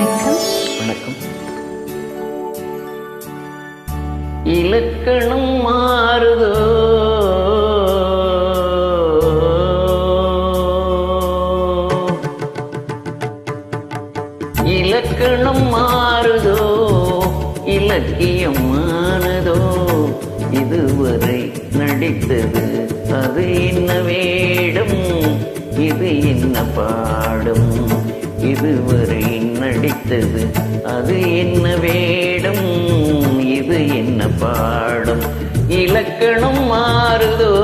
வணக்கம் வணக்கம் இலக்கணம் மாறுதோ இலக்கணம் மாறுதோ இலக்கியம் மாறுதோ இதுவரை நடித்தது அது என்ன வேடம் இது என்ன பாடம் இதுவரை நடித்தது அது என்ன வேடம் இது என்ன பாடம் இலக்கணம் மாறுதோ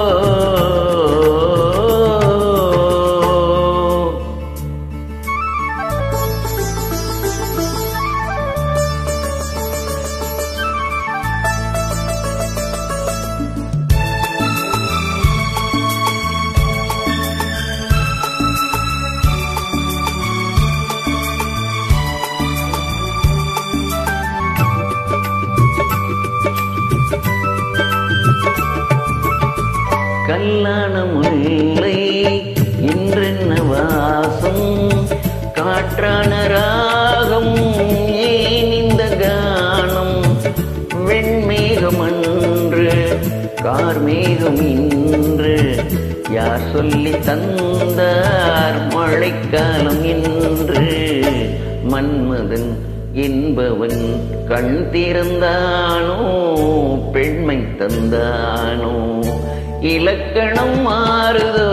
கல்லான முல்லை இன்றென்ன வாசம் காற்றான ராகம் ஏன் இந்த கானம் வெண்மேகம் அன்று கார்மேகம் இன்று யார் சொல்லி தந்தார் மழைக்காலம் என்று மன்மதன் என்பவன் கண் திறந்தானோ பெண்மை தந்தானோ இலக்கணம் மாறுதோ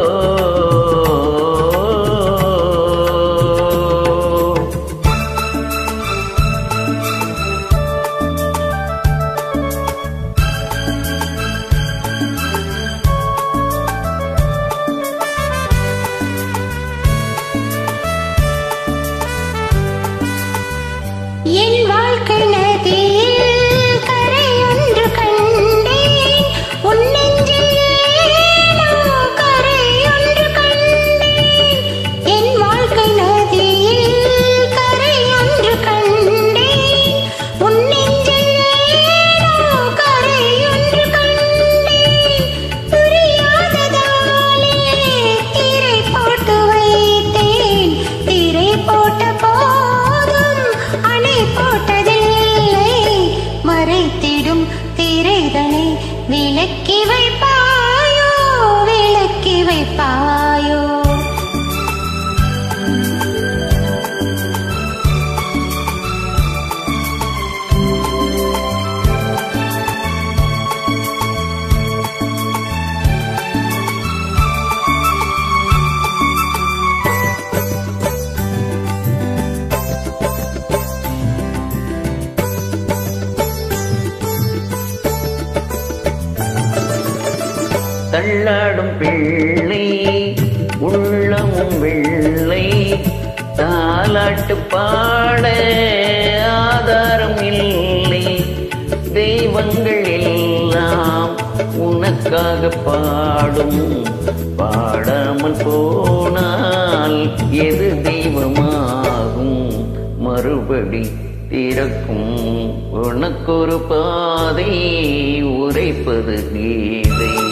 என் வாழ்க்கை நதியில் கரையொன்று கண்டேன் உன் நெஞ்சில் ஏனோ கரையொன்று கண்டேன் என் வாழ்க்கை நதியில் கரையொன்று கண்டேன் உன் நெஞ்சில் ஏனோ கரையொன்று கண்டேன் புரியாததாலே திரை போட்டு வைத்தேன் திரை போட்ட போதும் அணை போட்டதில்லை மறைத்திடும் திரைதனை விலக்கி வைப்பாயோ விலக்கி வைப்பாயோ தள்ளாடும் பிள்ளை உள்ளமும் வெள்ளை தாலாட்டு பாட ஆதாரம் இல்லை தெய்வங்கள் எல்லாம் உனக்காக பாடும் பாடாமல் போனால் எது தெய்வமாகும் மறுபடி திறக்கும் உனக்கொரு பாதை உரைப்பது கீதை